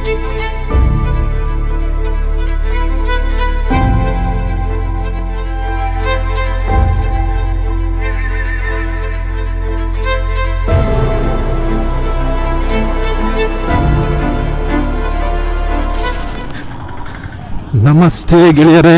ನಮಸ್ತೆ ಗೆಳೆಯರೇ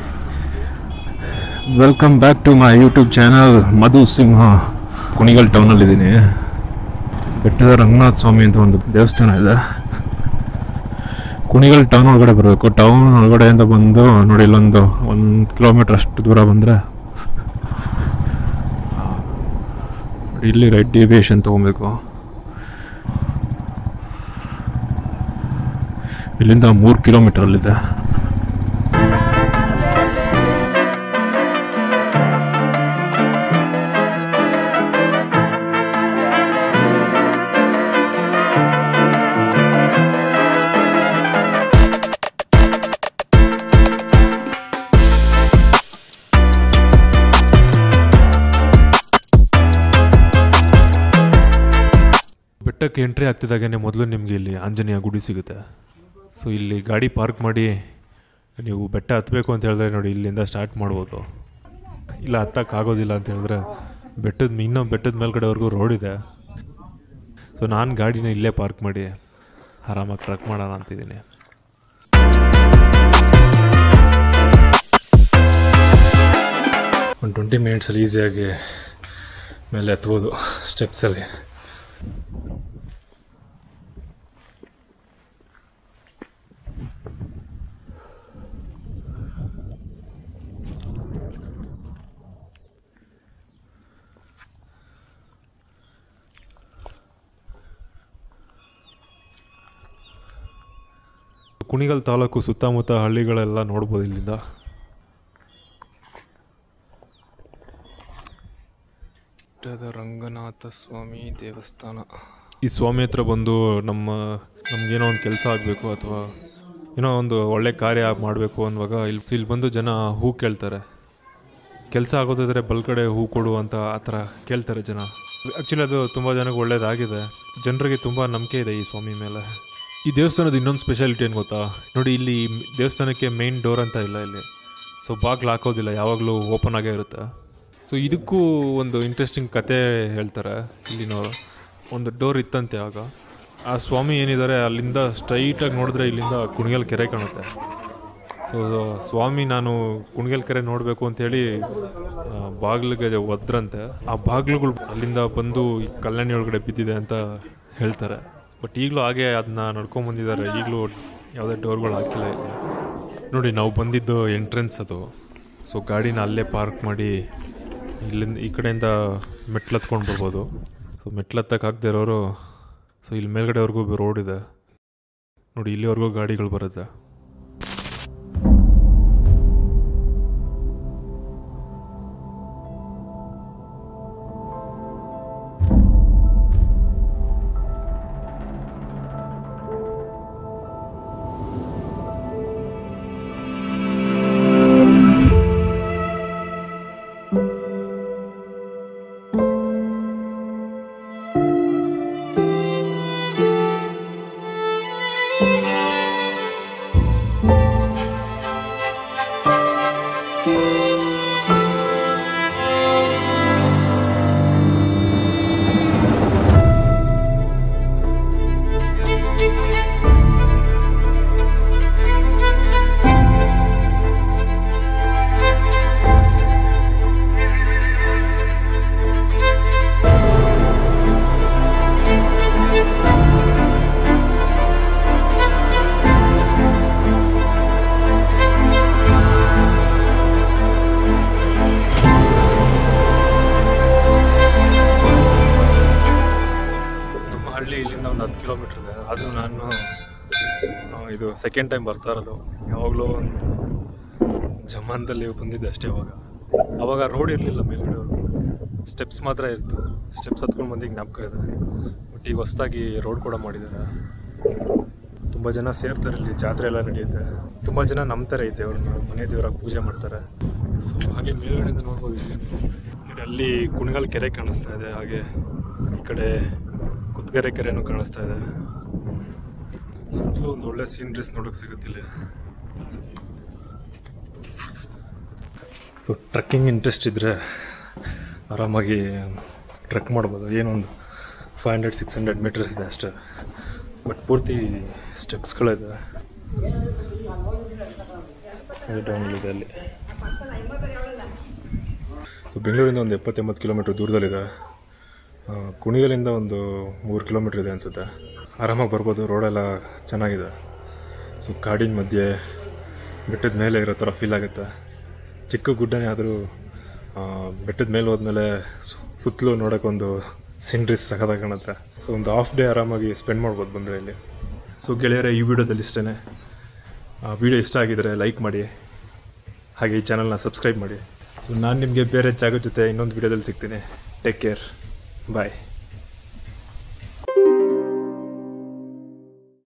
welcome back to my YouTube channel Madhu Simha Kunigal ಟೌನಲ್ಲಿದ್ದೀನಿ ಬೆಟ್ಟದ ರಂಗನಾಥ ಸ್ವಾಮಿ ಅಂತ ಒಂದು ದೇವಸ್ಥಾನ ಇದೆ ಕುಣಿಗಲ್ ಟೌನ್ ಒಳಗಡೆ ಬರಬೇಕು ಟೌನ್ ಒಳಗಡೆಯಿಂದ ಬಂದು ನೋಡಿ ಇಲ್ಲೊಂದು ಒಂದು ಕಿಲೋಮೀಟ್ರ್ ಅಷ್ಟು ದೂರ ಬಂದರೆ ಇಲ್ಲಿ ರೈಟ್ ಡಿವಿಯೇಷನ್ ತೊಗೊಬೇಕು ಇಲ್ಲಿಂದ ಮೂರು ಕಿಲೋಮೀಟರಲ್ಲಿದೆ ಬೆಟ್ಟಕ್ಕೆ ಎಂಟ್ರಿ ಆಗ್ತಿದ್ದಾಗೇ ಮೊದಲು ನಿಮಗೆ ಇಲ್ಲಿ ಆಂಜನೇಯ ಗುಡಿ ಸಿಗುತ್ತೆ ಸೊ ಇಲ್ಲಿ ಗಾಡಿ ಪಾರ್ಕ್ ಮಾಡಿ ನೀವು ಬೆಟ್ಟ ಹತ್ತಬೇಕು ಅಂತ ಹೇಳಿದ್ರೆ ನೋಡಿ ಇಲ್ಲಿಂದ ಸ್ಟಾರ್ಟ್ ಮಾಡ್ಬೋದು ಇಲ್ಲ ಹತ್ತಕ್ಕಾಗೋದಿಲ್ಲ ಅಂತ ಹೇಳಿದ್ರೆ ಬೆಟ್ಟದ ಇನ್ನೂ ಬೆಟ್ಟದ ಮೇಲ್ಗಡೆವರೆಗೂ ರೋಡ್ ಇದೆ ಸೊ ನಾನು ಗಾಡಿನ ಇಲ್ಲೇ ಪಾರ್ಕ್ ಮಾಡಿ ಆರಾಮಾಗಿ ಟ್ರಕ್ ಮಾಡೋಣ ಅಂತಿದ್ದೀನಿ ಒಂದು ಟ್ವೆಂಟಿ ಮಿನಿಟ್ಸಲ್ಲಿ ಈಸಿಯಾಗಿ ಮೇಲೆ ಹತ್ಬೋದು ಸ್ಟೆಪ್ಸಲ್ಲಿ ಕುಣಿಗಲ್ ತಾಲೂಕು ಸುತ್ತಮುತ್ತ ಹಳ್ಳಿಗಳೆಲ್ಲ ನೋಡ್ಬೋದು ಇಲ್ಲಿಂದ ಬೆಟ್ಟದ ರಂಗನಾಥ ಸ್ವಾಮಿ ದೇವಸ್ಥಾನ ಈ ಸ್ವಾಮಿ ಹತ್ರ ಬಂದು ನಮ್ಮ ನಮ್ಗೇನೋ ಒಂದು ಕೆಲಸ ಆಗಬೇಕು ಅಥವಾ ಏನೋ ಒಂದು ಒಳ್ಳೆ ಕಾರ್ಯ ಮಾಡಬೇಕು ಅನ್ನುವಾಗ ಇಲ್ಲಿ ಸೊ ಇಲ್ಲಿ ಬಂದು ಜನ ಹೂ ಕೇಳ್ತಾರೆ ಕೆಲಸ ಆಗೋದಿದ್ರೆ ಬಲ್ಕಡೆ ಹೂ ಕೊಡು ಅಂತ ಆ ಥರ ಕೇಳ್ತಾರೆ ಜನ ಆ್ಯಕ್ಚುಲಿ ಅದು ತುಂಬ ಜನಕ್ಕೆ ಒಳ್ಳೇದಾಗಿದೆ ಜನರಿಗೆ ತುಂಬ ನಂಬಿಕೆ ಇದೆ ಈ ಸ್ವಾಮಿ ಮೇಲೆ ಈ ದೇವಸ್ಥಾನದ ಇನ್ನೊಂದು ಸ್ಪೆಷಾಲಿಟಿ ಏನು ಗೊತ್ತಾ ನೋಡಿ ಇಲ್ಲಿ ದೇವಸ್ಥಾನಕ್ಕೆ ಮೇನ್ ಡೋರ್ ಅಂತ ಇಲ್ಲ ಇಲ್ಲಿ ಸೊ ಬಾಗ್ಲು ಹಾಕೋದಿಲ್ಲ ಯಾವಾಗಲೂ ಓಪನ್ ಆಗೇ ಇರುತ್ತೆ ಸೊ ಇದಕ್ಕೂ ಒಂದು ಇಂಟ್ರೆಸ್ಟಿಂಗ್ ಕತೆ ಹೇಳ್ತಾರೆ ಇಲ್ಲಿನವರು ಒಂದು ಡೋರ್ ಇತ್ತಂತೆ ಆಗ ಆ ಸ್ವಾಮಿ ಏನಿದ್ದಾರೆ ಅಲ್ಲಿಂದ ಸ್ಟ್ರೈಟಾಗಿ ನೋಡಿದ್ರೆ ಇಲ್ಲಿಂದ ಕುಣಿಗಲ್ ಕೆರೆ ಕಾಣುತ್ತೆ ಸೊ ಸ್ವಾಮಿ ನಾನು ಕುಣಿಗಲ್ ಕೆರೆ ನೋಡಬೇಕು ಅಂತೇಳಿ ಆ, ಬಾಗಿಲಿಗೆ ಒದ್ರಂತೆ ಆ ಬಾಗಿಲುಗಳು ಅಲ್ಲಿಂದ ಬಂದು ಈ ಕಲ್ಯಾಣಿ ಒಳಗಡೆ ಬಿದ್ದಿದೆ ಅಂತ ಹೇಳ್ತಾರೆ ಬಟ್ ಈಗಲೂ ಹಾಗೆ ಅದನ್ನ ನಡ್ಕೊಂಬಂದಿದ್ದಾರೆ ಈಗಲೂ ಯಾವುದೇ ಡೋರ್ಗಳು ಹಾಕಿಲ್ಲ ಇಲ್ಲಿ ನೋಡಿ ನಾವು ಬಂದಿದ್ದು ಎಂಟ್ರೆನ್ಸ್ ಅದು ಸೊ ಗಾಡಿನ ಅಲ್ಲೇ ಪಾರ್ಕ್ ಮಾಡಿ ಇಲ್ಲಿಂದ ಈ ಕಡೆಯಿಂದ ಮೆಟ್ಲು ಹತ್ಕೊಂಡು ಬರ್ಬೋದು ಸೊ ಮೆಟ್ಲು ಹತ್ತಕ್ಕೆ ಇರೋರು ಸೊ ಇಲ್ಲಿ ಮೇಲ್ಗಡೆವರೆಗೂ ರೋಡ್ ಇದೆ ನೋಡಿ ಇಲ್ಲಿವರೆಗೂ ಗಾಡಿಗಳು ಬರುತ್ತೆ ನಮ್ಮ ಹಳ್ಳಿ ಇಲ್ಲಿಂದ ಒಂದು ಹತ್ತು ಕಿಲೋಮೀಟ್ರ್ ಇದೆ ಆದರೂ ನಾನು ಆ, ಇದು ಸೆಕೆಂಡ್ ಟೈಮ್ ಬರ್ತಾ ಇರೋದು ಯಾವಾಗಲೂ ಒಂದು ಜಮಾನದಲ್ಲಿ ಬಂದಿದ್ದೆ ಅಷ್ಟೇ ಅವಾಗ ಅವಾಗ ರೋಡ್ ಇರಲಿಲ್ಲ ಮೇಲ್ಗಡೆಯವರು ಸ್ಟೆಪ್ಸ್ ಮಾತ್ರ ಇತ್ತು ಸ್ಟೆಪ್ಸ್ ಹತ್ಕೊಂಡು ಬಂದಿಗೆ ಜ್ಞಾಪಕ ಇದೆ ಬಟ್ ಈಗ ಹೊಸ್ದಾಗಿ ರೋಡ್ ಕೂಡ ಮಾಡಿದ್ದಾರೆ ತುಂಬ ಜನ ಸೇರ್ತಾರೆ ಇಲ್ಲಿ ಜಾತ್ರೆ ಎಲ್ಲ ನಡೆಯುತ್ತೆ ತುಂಬ ಜನ ನಂಬ್ತಾರೆ ಈ ದೇವ್ರನ್ನ ಮನೆ ದೇವರಾಗಿ ಪೂಜೆ ಮಾಡ್ತಾರೆ ಸೊ ಹಾಗೆ ಮೇಲ್ಗಡೆಯಿಂದ ನೋಡ್ಬೋದು ಇಲ್ಲಿ ನೋಡಿ ಅಲ್ಲಿ ಕುಣಿಗಲ್ ಕೆರೆ ಕಾಣಿಸ್ತಾ ಇದೆ ಹಾಗೆ ಈ ಕಡೆ ಕುತ್ಗೆರೆ ಕೆರೆನೂ ಕಾಣಿಸ್ತಾ ಇದೆ ಸುತ್ತಲೂ ಒಂದು ಒಳ್ಳೆ ಸೀನ್ರೀಸ್ ನೋಡೋಕೆ ಸಿಗುತ್ತಿಲ್ಲ ಸೊ ಟ್ರಕ್ಕಿಂಗ್ ಇಂಟ್ರೆಸ್ಟ್ ಇದ್ದರೆ ಆರಾಮಾಗಿ ಟ್ರೆಕ್ ಮಾಡ್ಬೋದು ಏನೊಂದು five hundred six hundred meters ಇದೆ ಅಷ್ಟೇ ಬಟ್ ಪೂರ್ತಿ ಸ್ಟೆಪ್ಸ್ಗಳಿದೆ ಡೌನ್ಗಳಿದೆ ಅಲ್ಲಿ ಸೊ ಬೆಂಗಳೂರಿಂದ ಒಂದು ಎಪ್ಪತ್ತೆಂಬತ್ತು ಕಿಲೋಮೀಟ್ರ್ ದೂರದಲ್ಲಿದೆ ಆ, ಕುಣಿಗಲಿಂದ ಒಂದು ಮೂರು ಕಿಲೋಮೀಟ್ರ್ ಇದೆ ಅನಿಸುತ್ತೆ ಆರಾಮಾಗಿ ಬರ್ಬೋದು ರೋಡೆಲ್ಲ ಚೆನ್ನಾಗಿದೆ ಸೊ ಕಾಡಿನ ಮಧ್ಯೆ ಬೆಟ್ಟದ ಮೇಲೆ ಇರೋ ಥರ ಫೀಲ್ ಆಗುತ್ತೆ ಚಿಕ್ಕ ಗುಡ್ಡನೇ ಆದರೂ ಬೆಟ್ಟದ ಮೇಲೆ ಹೋದ್ಮೇಲೆ ಸು- ಸುತ್ತಲೂ ನೋಡೋಕ್ಕೊಂದು ಸೀನ್ರೀಸ್ ಸಖತ್ತಾಗಿ ಕಾಣುತ್ತೆ ಸೊ ಒಂದು ಹಾಫ್ ಡೇ ಆರಾಮಾಗಿ ಸ್ಪೆಂಡ್ ಮಾಡ್ಬೋದು ಬಂದರೆ ಇಲ್ಲಿ ಸೊ ಗೆಳೆಯರೇ ಈ ವಿಡಿಯೋದಲ್ಲಿ ಇಷ್ಟೇ ಆ ವಿಡಿಯೋ ಇಷ್ಟ ಆಗಿದರೆ ಲೈಕ್ ಮಾಡಿ ಹಾಗೆ ಈ ಚಾನಲ್ನ ಸಬ್ಸ್ಕ್ರೈಬ್ ಮಾಡಿ ಸೊ ನಾನು ನಿಮಗೆ ಬೇರೆ ಜಾಗ ಜೊತೆ ಇನ್ನೊಂದು ವಿಡಿಯೋದಲ್ಲಿ ಸಿಗ್ತೀನಿ ಟೇಕ್ ಕೇರ್ ಬಾಯ್